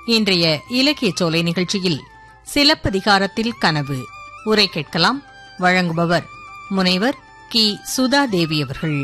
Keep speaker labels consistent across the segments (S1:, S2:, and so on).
S1: இன்றைய இலக்கிய சோலை நிகழ்ச்சியில் சிலப்பதிகாரத்தில் கனவு உரை கேட்கலாம் வழங்குபவர் முனைவர் கி சுதா தேவி அவர்கள்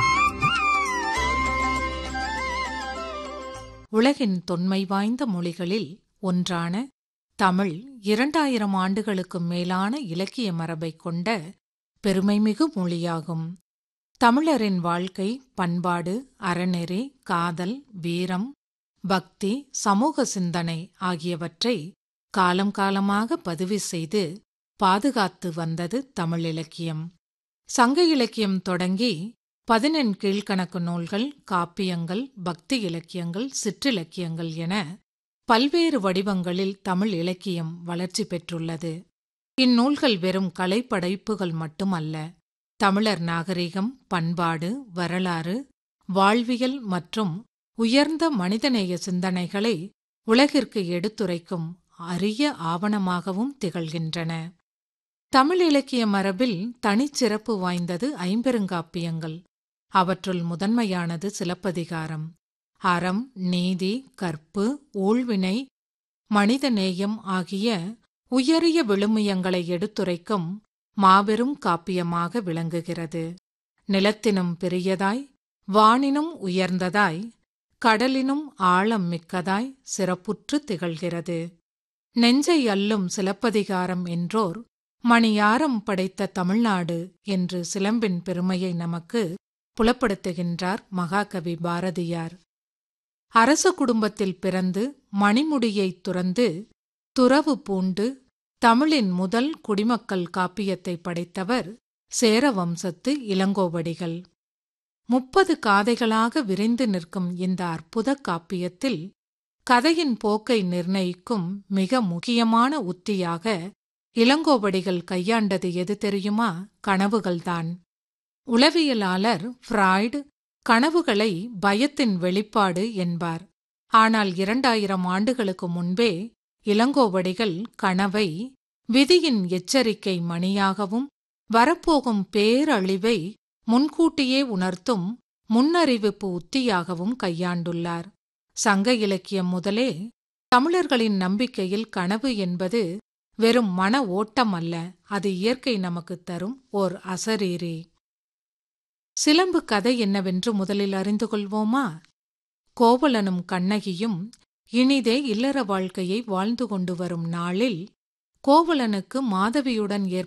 S2: உலகின் தொன்மை வாய்ந்த மொழிகளில் ஒன்றான தமிழ் இரண்டாயிரம் ஆண்டுகளுக்கும் மேலான இலக்கிய மரபைக் கொண்ட பெருமைமிகு மொழியாகும் தமிழரின் வாழ்க்கை பண்பாடு அறநெறி காதல் வீரம் பக்தி சமூக சிந்தனை ஆகியவற்றை காலம் காலமாக பதிவு செய்து பாதுகாத்து வந்தது தமிழ் இலக்கியம் சங்க இலக்கியம் தொடங்கி பதினெண் கீழ்க்கணக்கு நூல்கள் காப்பியங்கள் பக்தி இலக்கியங்கள் சிற்றிலக்கியங்கள் என பல்வேறு வடிவங்களில் தமிழ் இலக்கியம் வளர்ச்சி பெற்றுள்ளது இந்நூல்கள் வெறும் கலைப்படைப்புகள் மட்டுமல்ல தமிழர் நாகரிகம் பண்பாடு வரலாறு வாழ்வியல் மற்றும் உயர்ந்த மனிதநேய சிந்தனைகளை உலகிற்கு எடுத்துரைக்கும் அரிய ஆவணமாகவும் திகழ்கின்றன தமிழ் இலக்கிய மரபில் தனிச்சிறப்பு வாய்ந்தது ஐம்பெருங்காப்பியங்கள் அவற்றுள் முதன்மையானது சிலப்பதிகாரம் அறம் நீதி கற்பு ஊழ்வினை மனிதநேயம் ஆகிய உயரிய விழுமியங்களை எடுத்துரைக்கும் மாபெரும் காப்பியமாக விளங்குகிறது நிலத்தினும் பெரியதாய் வானினும் உயர்ந்ததாய் கடலினும் ஆழம் மிக்கதாய் சிறப்புற்று திகழ்கிறது நெஞ்சை அல்லும் சிலப்பதிகாரம் என்றோர் மணியாரம் படைத்த தமிழ்நாடு என்று சிலம்பின் பெருமையை நமக்கு புலப்படுத்துகின்றார் மகாகவி பாரதியார் அரச குடும்பத்தில் பிறந்து மணிமுடியைத் துறந்து துறவு பூண்டு தமிழின் முதல் குடிமக்கள் காப்பியத்தை படைத்தவர் சேர வம்சத்து இளங்கோவடிகள் முப்பது காதைகளாக விரிந்து நிற்கும் இந்த அற்புத காப்பியத்தில் கதையின் போக்கை நிர்ணயிக்கும் மிக முக்கியமான உத்தியாக இளங்கோவடிகள் கையாண்டது எது தெரியுமா கனவுகள்தான் உளவியலாளர் ஃப்ராய்டு கனவுகளை பயத்தின் வெளிப்பாடு என்பார் ஆனால் இரண்டாயிரம் ஆண்டுகளுக்கு முன்பே இளங்கோவடிகள் கனவை விதியின் எச்சரிக்கை மணியாகவும் வரப்போகும் பேரழிவை முன்கூட்டியே உணர்த்தும் முன்னறிவிப்பு உத்தியாகவும் கையாண்டுள்ளார் சங்க இலக்கியம் முதலே தமிழர்களின் நம்பிக்கையில் கனவு என்பது வெறும் மன ஓட்டம் அல்ல அது இயற்கை நமக்கு தரும் ஓர் அசரீரி சிலம்பு கதை என்னவென்று முதலில் அறிந்து கொள்வோமா கோவலனும் கண்ணகியும் இனிதே இல்லற வாழ்க்கையை வாழ்ந்து கொண்டு வரும் நாளில் கோவலனுக்கு மாதவியுடன் ஏற்ப